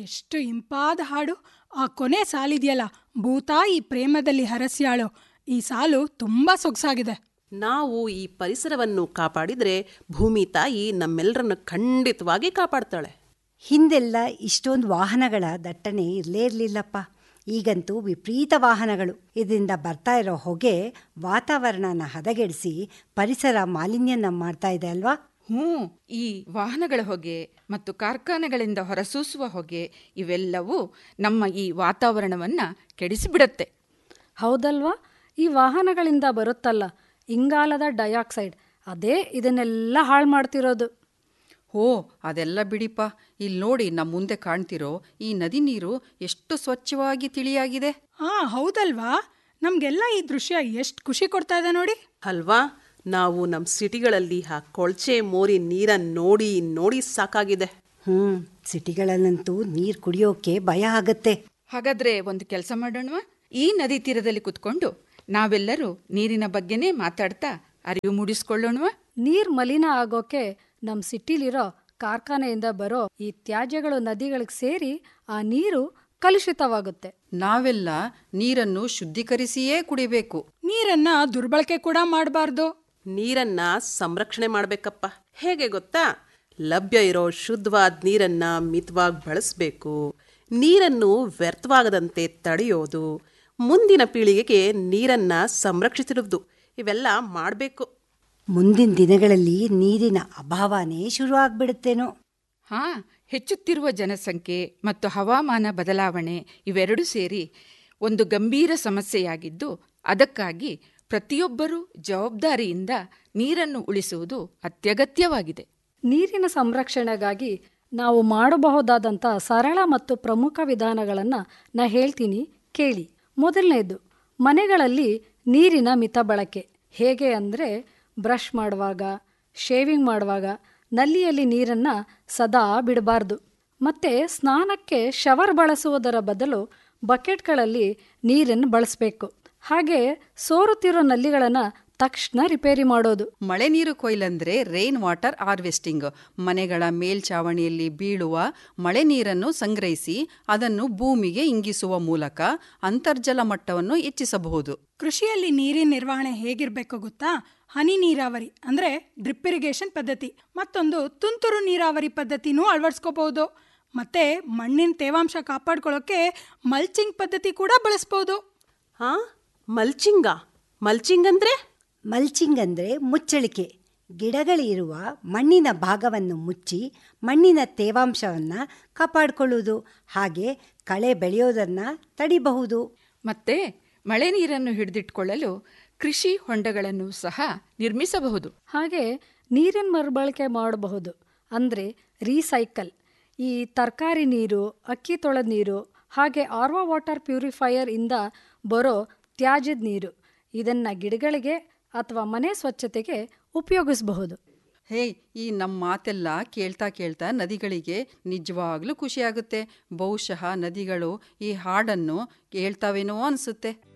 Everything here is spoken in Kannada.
ಎಷ್ಟು ಇಂಪಾದ ಹಾಡು ಆ ಕೊನೆ ಸಾಲಿದೆಯಲ್ಲ ಭೂತಾಯಿ ಪ್ರೇಮದಲ್ಲಿ ಹರಸ್ಯಾಳು ಈ ಸಾಲು ತುಂಬಾ ಸೊಗಸಾಗಿದೆ ನಾವು ಈ ಪರಿಸರವನ್ನು ಕಾಪಾಡಿದ್ರೆ ಭೂಮಿ ತಾಯಿ ನಮ್ಮೆಲ್ಲರನ್ನು ಖಂಡಿತವಾಗಿ ಕಾಪಾಡ್ತಾಳೆ ಹಿಂದೆಲ್ಲ ಇಷ್ಟೊಂದು ವಾಹನಗಳ ದಟ್ಟಣೆ ಇರಲೇ ಇರಲಿಲ್ಲಪ್ಪ ಈಗಂತೂ ವಿಪರೀತ ವಾಹನಗಳು ಇದರಿಂದ ಬರ್ತಾ ಇರೋ ಹೊಗೆ ವಾತಾವರಣನ ಹದಗೆಡಿಸಿ ಪರಿಸರ ಮಾಲಿನ್ಯನ ಮಾಡ್ತಾ ಇದೆ ಅಲ್ವಾ ಹ್ಞೂ ಈ ವಾಹನಗಳ ಹೊಗೆ ಮತ್ತು ಕಾರ್ಖಾನೆಗಳಿಂದ ಹೊರಸೂಸುವ ಹೊಗೆ ಇವೆಲ್ಲವೂ ನಮ್ಮ ಈ ವಾತಾವರಣವನ್ನು ಕೆಡಿಸಿಬಿಡತ್ತೆ ಹೌದಲ್ವಾ ಈ ವಾಹನಗಳಿಂದ ಬರುತ್ತಲ್ಲ ಇಂಗಾಲದ ಡೈಆಕ್ಸೈಡ್ ಅದೇ ಇದನ್ನೆಲ್ಲ ಹಾಳು ಮಾಡ್ತಿರೋದು ಓ ಅದೆಲ್ಲ ಬಿಡಿಪ ಇಲ್ಲಿ ನೋಡಿ ನಮ್ಮ ಮುಂದೆ ಕಾಣ್ತಿರೋ ಈ ನದಿ ನೀರು ಎಷ್ಟು ಸ್ವಚ್ಛವಾಗಿ ತಿಳಿಯಾಗಿದೆ ಹಾ ಹೌದಲ್ವಾ ನಮ್ಗೆಲ್ಲ ಈ ದೃಶ್ಯ ಎಷ್ಟು ಖುಷಿ ಕೊಡ್ತಾ ಇದೆ ನೋಡಿ ಅಲ್ವಾ ನಾವು ನಮ್ಮ ಸಿಟಿಗಳಲ್ಲಿ ಆ ಕೊಳ್ಚೆ ಮೋರಿ ನೀರನ್ನು ನೋಡಿ ನೋಡಿ ಸಾಕಾಗಿದೆ ಹ್ಞೂ ಸಿಟಿಗಳಲ್ಲಂತೂ ನೀರು ಕುಡಿಯೋಕೆ ಭಯ ಆಗತ್ತೆ ಹಾಗಾದ್ರೆ ಒಂದು ಕೆಲಸ ಮಾಡೋಣವಾ ಈ ನದಿ ತೀರದಲ್ಲಿ ಕುತ್ಕೊಂಡು ನಾವೆಲ್ಲರೂ ನೀರಿನ ಬಗ್ಗೆನೇ ಮಾತಾಡ್ತಾ ಅರಿವು ಮೂಡಿಸ್ಕೊಳ್ಳೋಣವಾ ನೀರ್ ಮಲಿನ ಆಗೋಕೆ ನಮ್ ಸಿಟಿಲಿರೋ ಕಾರ್ಖಾನೆಯಿಂದ ಬರೋ ಈ ತ್ಯಾಜ್ಯಗಳು ನದಿಗಳಿಗೆ ಸೇರಿ ಆ ನೀರು ಕಲುಷಿತವಾಗುತ್ತೆ ನಾವೆಲ್ಲ ನೀರನ್ನು ಶುದ್ಧೀಕರಿಸಿಯೇ ಕುಡಿಬೇಕು ನೀರನ್ನ ದುರ್ಬಳಕೆ ಕೂಡ ಮಾಡಬಾರ್ದು ನೀರನ್ನ ಸಂರಕ್ಷಣೆ ಮಾಡಬೇಕಪ್ಪ ಹೇಗೆ ಗೊತ್ತಾ ಲಭ್ಯ ಇರೋ ಶುದ್ಧವಾದ ನೀರನ್ನ ಮಿತವಾಗಿ ಬಳಸಬೇಕು ನೀರನ್ನು ವ್ಯರ್ಥವಾಗದಂತೆ ತಡೆಯೋದು ಮುಂದಿನ ಪೀಳಿಗೆಗೆ ನೀರನ್ನ ಸಂರಕ್ಷಿಸಿರುವುದು ಇವೆಲ್ಲ ಮಾಡಬೇಕು ಮುಂದಿನ ದಿನಗಳಲ್ಲಿ ನೀರಿನ ಅಭಾವನೇ ಶುರು ಆಗ್ಬಿಡುತ್ತೇನೋ ಹಾ ಹೆಚ್ಚುತ್ತಿರುವ ಜನಸಂಖ್ಯೆ ಮತ್ತು ಹವಾಮಾನ ಬದಲಾವಣೆ ಇವೆರಡೂ ಸೇರಿ ಒಂದು ಗಂಭೀರ ಸಮಸ್ಯೆಯಾಗಿದ್ದು ಅದಕ್ಕಾಗಿ ಪ್ರತಿಯೊಬ್ಬರೂ ಜವಾಬ್ದಾರಿಯಿಂದ ನೀರನ್ನು ಉಳಿಸುವುದು ಅತ್ಯಗತ್ಯವಾಗಿದೆ ನೀರಿನ ಸಂರಕ್ಷಣೆಗಾಗಿ ನಾವು ಮಾಡಬಹುದಾದಂಥ ಸರಳ ಮತ್ತು ಪ್ರಮುಖ ವಿಧಾನಗಳನ್ನು ನಾ ಹೇಳ್ತೀನಿ ಕೇಳಿ ಮೊದಲನೇದು ಮನೆಗಳಲ್ಲಿ ನೀರಿನ ಮಿತ ಬಳಕೆ ಹೇಗೆ ಅಂದರೆ ಬ್ರಷ್ ಮಾಡುವಾಗ ಶೇವಿಂಗ್ ಮಾಡುವಾಗ ನಲ್ಲಿಯಲ್ಲಿ ನೀರನ್ನು ಸದಾ ಬಿಡಬಾರ್ದು ಮತ್ತು ಸ್ನಾನಕ್ಕೆ ಶವರ್ ಬಳಸುವುದರ ಬದಲು ಬಕೆಟ್ಗಳಲ್ಲಿ ನೀರನ್ನು ಬಳಸಬೇಕು ಹಾಗೆ ಸೋರುತ್ತಿರೋ ನಲ್ಲಿಗಳನ್ನು ತಕ್ಷಣ ರಿಪೇರಿ ಮಾಡೋದು ಮಳೆ ನೀರು ಕೊಯ್ಲಂದ್ರೆ ರೈನ್ ವಾಟರ್ ಹಾರ್ವೆಸ್ಟಿಂಗ್ ಮನೆಗಳ ಮೇಲ್ಛಾವಣಿಯಲ್ಲಿ ಬೀಳುವ ಮಳೆ ನೀರನ್ನು ಸಂಗ್ರಹಿಸಿ ಅದನ್ನು ಭೂಮಿಗೆ ಇಂಗಿಸುವ ಮೂಲಕ ಅಂತರ್ಜಲ ಮಟ್ಟವನ್ನು ಹೆಚ್ಚಿಸಬಹುದು ಕೃಷಿಯಲ್ಲಿ ನೀರಿನ ನಿರ್ವಹಣೆ ಹೇಗಿರ್ಬೇಕು ಗೊತ್ತಾ ಹನಿ ನೀರಾವರಿ ಅಂದ್ರೆ ಡ್ರಿಪ್ ಇರಿಗೇಷನ್ ಪದ್ಧತಿ ಮತ್ತೊಂದು ತುಂತುರು ನೀರಾವರಿ ಪದ್ಧತಿನೂ ಅಳವಡಿಸ್ಕೋಬಹುದು ಮತ್ತೆ ಮಣ್ಣಿನ ತೇವಾಂಶ ಕಾಪಾಡ್ಕೊಳ್ಳೋಕೆ ಮಲ್ಚಿಂಗ್ ಪದ್ಧತಿ ಕೂಡ ಬಳಸ್ಬೋದು ಹಾ ಮಲ್ಚಿಂಗ ಮಲ್ಚಿಂಗ್ ಅಂದ್ರೆ ಮಲ್ಚಿಂಗ್ ಅಂದರೆ ಮುಚ್ಚಳಿಕೆ ಗಿಡಗಳಿರುವ ಮಣ್ಣಿನ ಭಾಗವನ್ನು ಮುಚ್ಚಿ ಮಣ್ಣಿನ ತೇವಾಂಶವನ್ನು ಕಾಪಾಡಿಕೊಳ್ಳುವುದು ಹಾಗೆ ಕಳೆ ಬೆಳೆಯೋದನ್ನು ತಡಿಬಹುದು ಮತ್ತೆ ಮಳೆ ನೀರನ್ನು ಹಿಡಿದಿಟ್ಕೊಳ್ಳಲು ಕೃಷಿ ಹೊಂಡಗಳನ್ನು ಸಹ ನಿರ್ಮಿಸಬಹುದು ಹಾಗೆ ನೀರಿನ ಮರುಬಳಕೆ ಮಾಡಬಹುದು ಅಂದರೆ ರೀಸೈಕಲ್ ಈ ತರಕಾರಿ ನೀರು ಅಕ್ಕಿ ತೊಳೆದ ನೀರು ಹಾಗೆ ಆರ್ವಾ ವಾಟರ್ ಪ್ಯೂರಿಫೈಯರ್ ಇಂದ ಬರೋ ತ್ಯಾಜ್ಯದ ನೀರು ಇದನ್ನು ಗಿಡಗಳಿಗೆ ಅಥವಾ ಮನೆ ಸ್ವಚ್ಛತೆಗೆ ಉಪಯೋಗಿಸಬಹುದು ಹೇ ಈ ನಮ್ಮ ಮಾತೆಲ್ಲ ಕೇಳ್ತಾ ಕೇಳ್ತಾ ನದಿಗಳಿಗೆ ನಿಜವಾಗ್ಲೂ ಖುಷಿಯಾಗುತ್ತೆ ಬಹುಶಃ ನದಿಗಳು ಈ ಹಾಡನ್ನು ಕೇಳ್ತಾವೇನೋ ಅನಿಸುತ್ತೆ